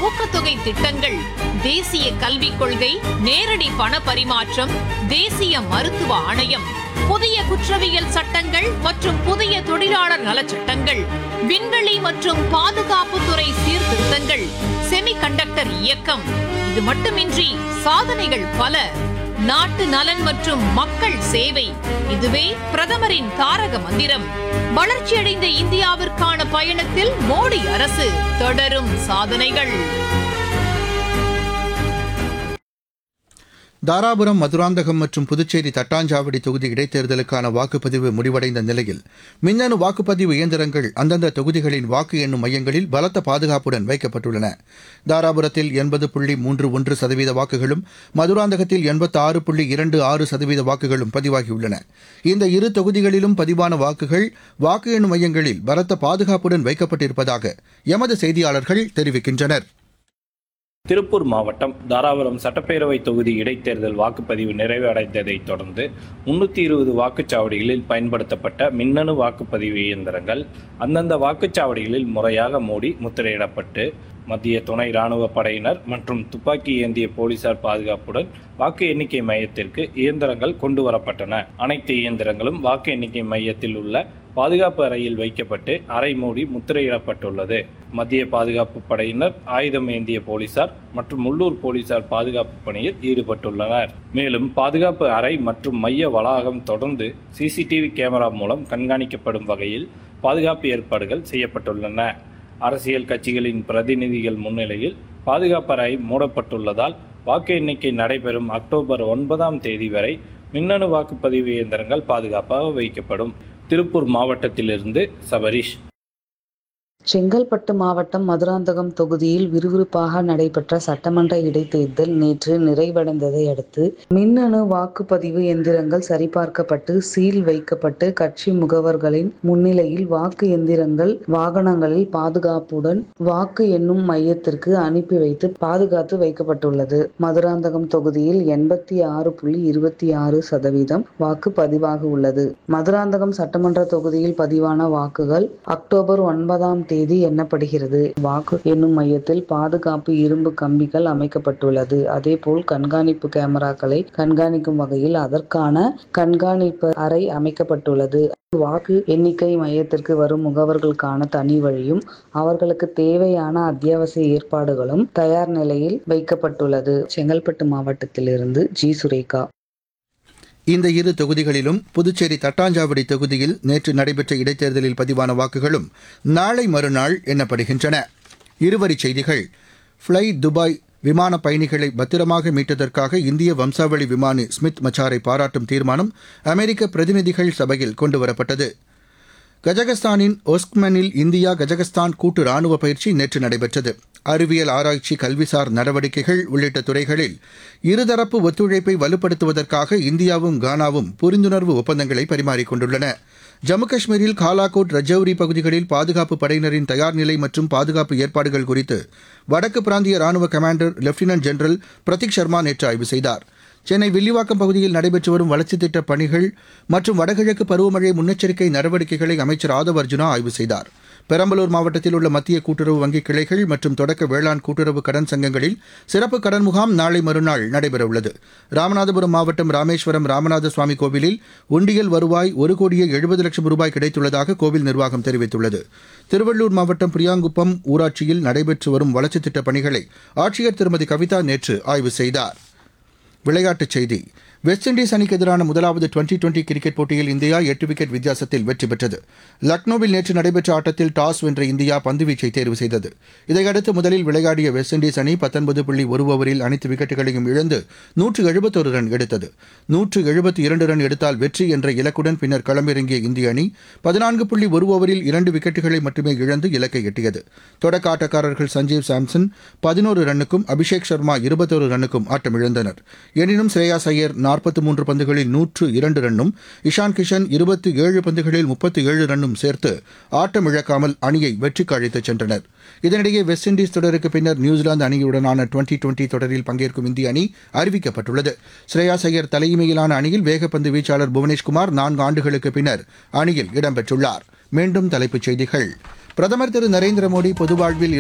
ஊக்கத்தொகை திட்டங்கள் தேசிய கல்விக் கொள்கை நேரடி பண பரிமாற்றம் தேசிய மருத்துவ ஆணையம் புதிய குற்றவியல் சட்டங்கள் மற்றும் புதிய தொழிலாளர் நலச்சட்டங்கள் விண்வெளி மற்றும் பாதுகாப்புத்துறை சீர்திருத்தங்கள் செமிகண்டக்டர் இயக்கம் இது மட்டுமின்றி சாதனைகள் பல நாட்டு நலன் மற்றும் மக்கள் சேவை இதுவே பிரதமரின் தாரக மந்திரம் வளர்ச்சியடைந்த இந்தியாவிற்கான பயணத்தில் மோடி அரசு தொடரும் சாதனைகள் தாராபுரம் மதுராந்தகம் மற்றும் புதுச்சேரி தட்டாஞ்சாவடி தொகுதி இடைத்தேர்தலுக்கான வாக்குப்பதிவு முடிவடைந்த நிலையில் மின்னணு வாக்குப்பதிவு இயந்திரங்கள் அந்தந்த தொகுதிகளின் வாக்கு எண்ணும் மையங்களில் பலத்த பாதுகாப்புடன் வைக்கப்பட்டுள்ளன தாராபுரத்தில் எண்பது புள்ளி மூன்று ஒன்று சதவீத வாக்குகளும் மதுராந்தகத்தில் எண்பத்தி ஆறு புள்ளி இரண்டு ஆறு சதவீத வாக்குகளும் பதிவாகியுள்ளன இந்த இரு தொகுதிகளிலும் பதிவான வாக்குகள் வாக்கு எண்ணும் மையங்களில் பலத்த பாதுகாப்புடன் வைக்கப்பட்டிருப்பதாக எமது செய்தியாளர்கள் தெரிவிக்கின்றனர் திருப்பூர் மாவட்டம் தாராபுரம் சட்டப்பேரவை தொகுதி இடைத்தேர்தல் வாக்குப்பதிவு நிறைவடைந்ததைத் தொடர்ந்து முன்னூற்றி இருபது வாக்குச்சாவடிகளில் பயன்படுத்தப்பட்ட மின்னணு வாக்குப்பதிவு இயந்திரங்கள் அந்தந்த வாக்குச்சாவடிகளில் முறையாக மூடி முத்திரையிடப்பட்டு மத்திய துணை ராணுவ படையினர் மற்றும் துப்பாக்கி ஏந்திய போலீசார் பாதுகாப்புடன் வாக்கு எண்ணிக்கை மையத்திற்கு இயந்திரங்கள் கொண்டு வரப்பட்டன அனைத்து இயந்திரங்களும் வாக்கு எண்ணிக்கை மையத்தில் உள்ள பாதுகாப்பு அறையில் வைக்கப்பட்டு அறை மூடி முத்திரையிடப்பட்டுள்ளது மத்திய பாதுகாப்பு படையினர் ஆயுதம் ஏந்திய போலீசார் மற்றும் உள்ளூர் போலீசார் பாதுகாப்பு பணியில் ஈடுபட்டுள்ளனர் மேலும் பாதுகாப்பு அறை மற்றும் மைய வளாகம் தொடர்ந்து சிசிடிவி கேமரா மூலம் கண்காணிக்கப்படும் வகையில் பாதுகாப்பு ஏற்பாடுகள் செய்யப்பட்டுள்ளன அரசியல் கட்சிகளின் பிரதிநிதிகள் முன்னிலையில் பாதுகாப்பு அறை மூடப்பட்டுள்ளதால் வாக்கு எண்ணிக்கை நடைபெறும் அக்டோபர் ஒன்பதாம் தேதி வரை மின்னணு வாக்குப்பதிவு இயந்திரங்கள் பாதுகாப்பாக வைக்கப்படும் திருப்பூர் மாவட்டத்திலிருந்து சபரீஷ் செங்கல்பட்டு மாவட்டம் மதுராந்தகம் தொகுதியில் விறுவிறுப்பாக நடைபெற்ற சட்டமன்ற இடைத்தேர்தல் நேற்று நிறைவடைந்ததை அடுத்து மின்னணு வாக்குப்பதிவு எந்திரங்கள் சரிபார்க்கப்பட்டு சீல் வைக்கப்பட்டு கட்சி முகவர்களின் முன்னிலையில் வாக்கு எந்திரங்கள் வாகனங்களில் பாதுகாப்புடன் வாக்கு எண்ணும் மையத்திற்கு அனுப்பி வைத்து பாதுகாத்து வைக்கப்பட்டுள்ளது மதுராந்தகம் தொகுதியில் எண்பத்தி ஆறு புள்ளி இருபத்தி ஆறு சதவீதம் வாக்கு பதிவாக உள்ளது மதுராந்தகம் சட்டமன்ற தொகுதியில் பதிவான வாக்குகள் அக்டோபர் ஒன்பதாம் தேதி எண்ணப்படுகிறது வாக்கு எண்ணும் மையத்தில் பாதுகாப்பு இரும்பு கம்பிகள் அமைக்கப்பட்டுள்ளது அதேபோல் கண்காணிப்பு கேமராக்களை கண்காணிக்கும் வகையில் அதற்கான கண்காணிப்பு அறை அமைக்கப்பட்டுள்ளது வாக்கு எண்ணிக்கை மையத்திற்கு வரும் முகவர்களுக்கான தனி வழியும் அவர்களுக்கு தேவையான அத்தியாவசிய ஏற்பாடுகளும் தயார் நிலையில் வைக்கப்பட்டுள்ளது செங்கல்பட்டு மாவட்டத்திலிருந்து ஜி சுரேகா இந்த இரு தொகுதிகளிலும் புதுச்சேரி தட்டாஞ்சாவடி தொகுதியில் நேற்று நடைபெற்ற இடைத்தேர்தலில் பதிவான வாக்குகளும் நாளை மறுநாள் எண்ணப்படுகின்றன இருவரிச் செய்திகள் ஃப்ளை துபாய் விமான பயணிகளை பத்திரமாக மீட்டதற்காக இந்திய வம்சாவளி விமானி ஸ்மித் மச்சாரை பாராட்டும் தீர்மானம் அமெரிக்க பிரதிநிதிகள் சபையில் கொண்டுவரப்பட்டது கஜகஸ்தானின் ஒஸ்க்மனில் இந்தியா கஜகஸ்தான் கூட்டு ராணுவ பயிற்சி நேற்று நடைபெற்றது அறிவியல் ஆராய்ச்சி கல்விசார் நடவடிக்கைகள் உள்ளிட்ட துறைகளில் இருதரப்பு ஒத்துழைப்பை வலுப்படுத்துவதற்காக இந்தியாவும் கானாவும் புரிந்துணர்வு ஒப்பந்தங்களை பரிமாறிக்கொண்டுள்ளன ஜம்மு காஷ்மீரில் காலாகோட் ரஜௌரி பகுதிகளில் பாதுகாப்பு படையினரின் தயார் நிலை மற்றும் பாதுகாப்பு ஏற்பாடுகள் குறித்து வடக்கு பிராந்திய ராணுவ commander lieutenant general Prateek Sharma நேற்று ஆய்வு செய்தார் சென்னை வில்லிவாக்கம் பகுதியில் நடைபெற்று வரும் வளர்ச்சித் திட்டப் பணிகள் மற்றும் வடகிழக்கு பருவமழை முன்னெச்சரிக்கை நடவடிக்கைகளை அமைச்சர் ஆதவ் அர்ஜுனா ஆய்வு செய்தார் பெரம்பலூர் மாவட்டத்தில் உள்ள மத்திய கூட்டுறவு வங்கி கிளைகள் மற்றும் தொடக்க வேளாண் கூட்டுறவு கடன் சங்கங்களில் சிறப்பு கடன் முகாம் நாளை மறுநாள் நடைபெறவுள்ளது ராமநாதபுரம் மாவட்டம் ராமேஸ்வரம் ராமநாத சுவாமி கோவிலில் உண்டியல் வருவாய் ஒரு கோடியே எழுபது லட்சம் ரூபாய் கிடைத்துள்ளதாக கோவில் நிர்வாகம் தெரிவித்துள்ளது திருவள்ளூர் மாவட்டம் பிரியாங்குப்பம் ஊராட்சியில் நடைபெற்று வரும் வளர்ச்சித் திட்டப் பணிகளை ஆட்சியர் திருமதி கவிதா நேற்று ஆய்வு செய்தார் விளையாட்டுச் செய்தி வெஸ்ட் இண்டீஸ் அணிக்கு எதிரான முதலாவது டுவெண்டி டுவெண்டி கிரிக்கெட் போட்டியில் இந்தியா எட்டு விக்கெட் வித்தியாசத்தில் வெற்றி பெற்றது லக்னோவில் நேற்று நடைபெற்ற ஆட்டத்தில் டாஸ் வென்ற இந்தியா பந்துவீச்சை தேர்வு செய்தது இதையடுத்து முதலில் விளையாடிய வெஸ்ட் இண்டீஸ் அணி பத்தொன்பது புள்ளி ஒரு ஓவரில் அனைத்து விக்கெட்டுகளையும் இழந்து நூற்று எழுபத்தொரு ரன் எடுத்தது நூற்று எழுபத்தி இரண்டு ரன் எடுத்தால் வெற்றி என்ற இலக்குடன் பின்னர் களமிறங்கிய இந்திய அணி பதினான்கு புள்ளி ஒரு ஓவரில் இரண்டு விக்கெட்டுகளை மட்டுமே இழந்து இலக்கை எட்டியது தொடக்க ஆட்டக்காரர்கள் சஞ்சீவ் சாம்சன் பதினோரு ரன்னுக்கும் அபிஷேக் சர்மா இருபத்தோரு ரன்னுக்கும் ஆட்டமிழந்தனர் எனினும் ஸ்ரேயாஸ் ஐயர் நாற்பத்தி மூன்று பந்துகளில் நூற்று இரண்டு ரன்னும் இஷான் கிஷன் இருபத்தி ஏழு பந்துகளில் முப்பத்தி ஏழு ரன்னும் சேர்த்து ஆட்டம் இழக்காமல் அணியை வெற்றிக்கு அழைத்துச் சென்றனர் இதனிடையே வெஸ்ட் இண்டீஸ் தொடருக்கு பின்னர் நியூசிலாந்து அணியுடனான டுவெண்டி டுவெண்டி தொடரில் பங்கேற்கும் இந்திய அணி அறிவிக்கப்பட்டுள்ளது ஸ்ரேயாஸ் ஐயர் தலைமையிலான அணியில் வேகப்பந்து வீச்சாளர் புவனேஷ்குமார் நான்கு ஆண்டுகளுக்கு பின்னர் அணியில் இடம்பெற்றுள்ளார் மீண்டும் தலைப்புச் செய்திகள் பிரதமர் திரு நரேந்திர மோடி பொது வாழ்வில்